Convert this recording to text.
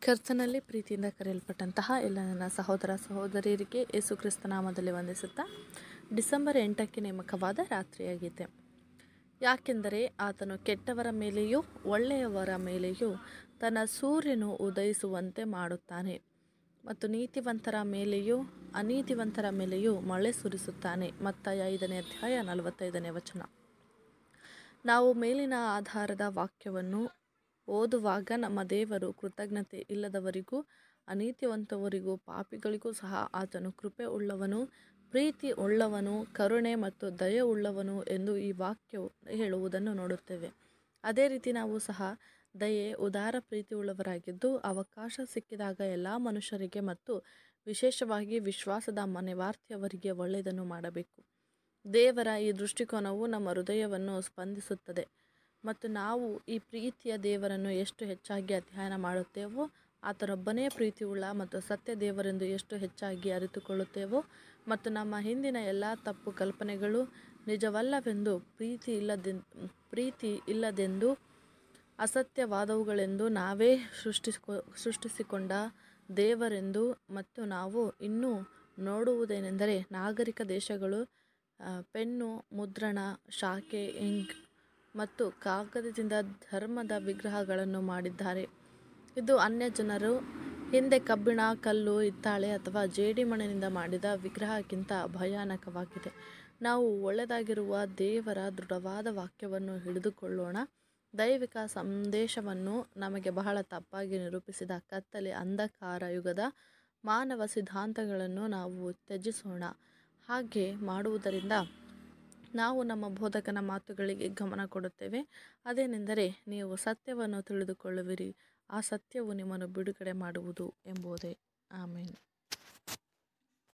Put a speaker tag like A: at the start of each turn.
A: ಕರ್ತನಲ್ಲಿ ಪ್ರೀತಿಯಿಂದ ಕರೆಯಲ್ಪಟ್ಟಂತಹ ಎಲ್ಲ ನನ್ನ ಸಹೋದರ ಸಹೋದರಿಯರಿಗೆ ಯೇಸು ಕ್ರಿಸ್ತ ನಾಮದಲ್ಲಿ ವಂದಿಸುತ್ತಾ ಡಿಸೆಂಬರ್ ಎಂಟಕ್ಕೆ ನೇಮಕವಾದ ರಾತ್ರಿಯಾಗಿದೆ ಯಾಕೆಂದರೆ ಆತನು ಕೆಟ್ಟವರ ಮೇಲೆಯೂ ಒಳ್ಳೆಯವರ ಮೇಲೆಯೂ ತನ್ನ ಸೂರ್ಯನು ಉದಯಿಸುವಂತೆ ಮಾಡುತ್ತಾನೆ ಮತ್ತು ನೀತಿವಂತರ ಮೇಲೆಯೂ ಅನೀತಿವಂತರ ಮೇಲೆಯೂ ಮಳೆ ಸುರಿಸುತ್ತಾನೆ ಮತ್ತಾಯ ಐದನೇ ಅಧ್ಯಾಯ ನಲವತ್ತೈದನೇ ವಚನ ನಾವು ಮೇಲಿನ ಆಧಾರದ ವಾಕ್ಯವನ್ನು ಓದುವಾಗ ನಮ್ಮ ದೇವರು ಕೃತಜ್ಞತೆ ಇಲ್ಲದವರಿಗೂ ಅನೀತಿವಂತವರಿಗೂ ಪಾಪಿಗಳಿಗೂ ಸಹ ಆತನು ಕೃಪೆ ಉಳ್ಳವನು ಪ್ರೀತಿ ಉಳ್ಳವನು ಕರುಣೆ ಮತ್ತು ದಯೆ ಉಳ್ಳವನು ಎಂದು ಈ ವಾಕ್ಯವು ಹೇಳುವುದನ್ನು ನೋಡುತ್ತೇವೆ ಅದೇ ರೀತಿ ನಾವು ಸಹ ದಯೆ ಉದಾರ ಪ್ರೀತಿ ಉಳ್ಳವರಾಗಿದ್ದು ಅವಕಾಶ ಸಿಕ್ಕಿದಾಗ ಎಲ್ಲ ಮನುಷ್ಯರಿಗೆ ಮತ್ತು ವಿಶೇಷವಾಗಿ ವಿಶ್ವಾಸದ ಮನೆವಾರ್ತೆಯವರಿಗೆ ಒಳ್ಳೆಯದನ್ನು ಮಾಡಬೇಕು ದೇವರ ಈ ದೃಷ್ಟಿಕೋನವು ನಮ್ಮ ಹೃದಯವನ್ನು ಸ್ಪಂದಿಸುತ್ತದೆ ಮತ್ತು ನಾವು ಈ ಪ್ರೀತಿಯ ದೇವರನ್ನು ಎಷ್ಟು ಹೆಚ್ಚಾಗಿ ಅಧ್ಯಯನ ಮಾಡುತ್ತೇವೋ ಆತನೊಬ್ಬನೇ ಪ್ರೀತಿಯುಳ್ಳ ಮತ್ತು ಸತ್ಯ ದೇವರೆಂದು ಎಷ್ಟು ಹೆಚ್ಚಾಗಿ ಅರಿತುಕೊಳ್ಳುತ್ತೇವೋ ಮತ್ತು ನಮ್ಮ ಹಿಂದಿನ ಎಲ್ಲ ತಪ್ಪು ಕಲ್ಪನೆಗಳು ನಿಜವಲ್ಲವೆಂದು ಪ್ರೀತಿ ಇಲ್ಲದೆಂದು ಪ್ರೀತಿ ಇಲ್ಲದೆಂದು ಅಸತ್ಯವಾದವುಗಳೆಂದು ನಾವೇ ಸೃಷ್ಟಿಸ್ಕೊ ಸೃಷ್ಟಿಸಿಕೊಂಡ ದೇವರೆಂದು ಮತ್ತು ನಾವು ಇನ್ನೂ ನೋಡುವುದೇನೆಂದರೆ ನಾಗರಿಕ ದೇಶಗಳು ಪೆನ್ನು ಮುದ್ರಣ ಶಾಖೆ ಇಂಕ್ ಮತ್ತು ಕಾಗದದಿಂದ ಧರ್ಮದ ವಿಗ್ರಹಗಳನ್ನು ಮಾಡಿದ್ದಾರೆ ಇದು ಅನ್ಯ ಜನರು ಹಿಂದೆ ಕಬ್ಬಿಣ ಕಲ್ಲು ಹಿತ್ತಾಳೆ ಅಥವಾ ಜೇಡಿಮಣ್ಣಿನಿಂದ ಮಾಡಿದ ವಿಗ್ರಹಕ್ಕಿಂತ ಭಯಾನಕವಾಗಿದೆ ನಾವು ಒಳ್ಳೆಯದಾಗಿರುವ ದೇವರ ದೃಢವಾದ ವಾಕ್ಯವನ್ನು ಹಿಡಿದುಕೊಳ್ಳೋಣ ದೈವಿಕ ಸಂದೇಶವನ್ನು ನಮಗೆ ಬಹಳ ತಪ್ಪಾಗಿ ನಿರೂಪಿಸಿದ ಕತ್ತಲೆ ಅಂಧಕಾರ ಯುಗದ ಮಾನವ ಸಿದ್ಧಾಂತಗಳನ್ನು ನಾವು ತ್ಯಜಿಸೋಣ ಹಾಗೆ ಮಾಡುವುದರಿಂದ ನಾವು ನಮ್ಮ ಬೋಧಕನ ಮಾತುಗಳಿಗೆ ಗಮನ ಕೊಡುತ್ತೇವೆ ಅದೇನೆಂದರೆ ನೀವು ಸತ್ಯವನ್ನು ತಿಳಿದುಕೊಳ್ಳುವಿರಿ ಆ ಸತ್ಯವು ನಿಮ್ಮನ್ನು ಬಿಡುಗಡೆ ಮಾಡುವುದು ಎಂಬುದೇ ಆಮೇಲೆ